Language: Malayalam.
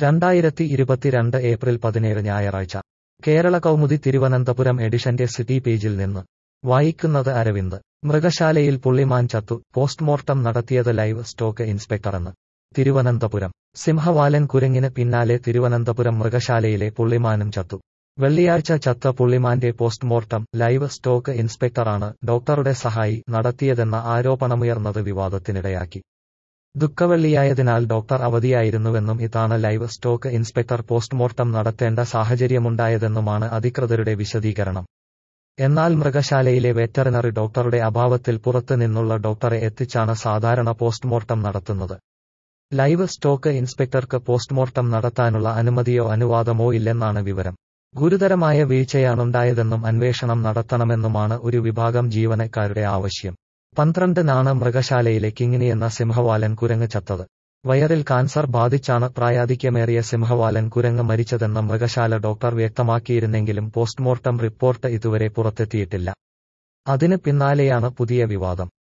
രണ്ടായിരത്തി ഇരുപത്തിരണ്ട് ഏപ്രിൽ പതിനേഴ് ഞായറാഴ്ച കേരള കൗമുദി തിരുവനന്തപുരം എഡിഷന്റെ സിറ്റി പേജിൽ നിന്ന് വായിക്കുന്നത് അരവിന്ദ് മൃഗശാലയിൽ പുള്ളിമാൻ ചത്തു പോസ്റ്റ്മോർട്ടം നടത്തിയത് ലൈവ് സ്റ്റോക്ക് ഇൻസ്പെക്ടറെന്ന് തിരുവനന്തപുരം സിംഹവാലൻ കുരങ്ങിന് പിന്നാലെ തിരുവനന്തപുരം മൃഗശാലയിലെ പുള്ളിമാനും ചത്തു വെള്ളിയാഴ്ച ചത്ത പുള്ളിമാന്റെ പോസ്റ്റ്മോർട്ടം ലൈവ് സ്റ്റോക്ക് ഇൻസ്പെക്ടറാണ് ഡോക്ടറുടെ സഹായി നടത്തിയതെന്ന ആരോപണമുയർന്നത് വിവാദത്തിനിടയാക്കി ദുഃഖവെള്ളിയായതിനാൽ ഡോക്ടർ അവധിയായിരുന്നുവെന്നും ഇതാണ് ലൈവ് സ്റ്റോക്ക് ഇൻസ്പെക്ടർ പോസ്റ്റ്മോർട്ടം നടത്തേണ്ട സാഹചര്യമുണ്ടായതെന്നുമാണ് അധികൃതരുടെ വിശദീകരണം എന്നാൽ മൃഗശാലയിലെ വെറ്ററിനറി ഡോക്ടറുടെ അഭാവത്തിൽ പുറത്ത് നിന്നുള്ള ഡോക്ടറെ എത്തിച്ചാണ് സാധാരണ പോസ്റ്റ്മോർട്ടം നടത്തുന്നത് ലൈവ് സ്റ്റോക്ക് ഇൻസ്പെക്ടർക്ക് പോസ്റ്റ്മോർട്ടം നടത്താനുള്ള അനുമതിയോ അനുവാദമോ ഇല്ലെന്നാണ് വിവരം ഗുരുതരമായ വീഴ്ചയാണുണ്ടായതെന്നും അന്വേഷണം നടത്തണമെന്നുമാണ് ഒരു വിഭാഗം ജീവനക്കാരുടെ ആവശ്യം പന്ത്രണ്ടിനാണ് മൃഗശാലയിലെ കിങ്ങിണി എന്ന സിംഹവാലൻ കുരങ്ങ് ചത്തത് വയറിൽ കാൻസർ ബാധിച്ചാണ് പ്രായാധിക്യമേറിയ സിംഹവാലൻ കുരങ്ങ് മരിച്ചതെന്ന് മൃഗശാല ഡോക്ടർ വ്യക്തമാക്കിയിരുന്നെങ്കിലും പോസ്റ്റ്മോർട്ടം റിപ്പോർട്ട് ഇതുവരെ പുറത്തെത്തിയിട്ടില്ല അതിന് പിന്നാലെയാണ് പുതിയ വിവാദം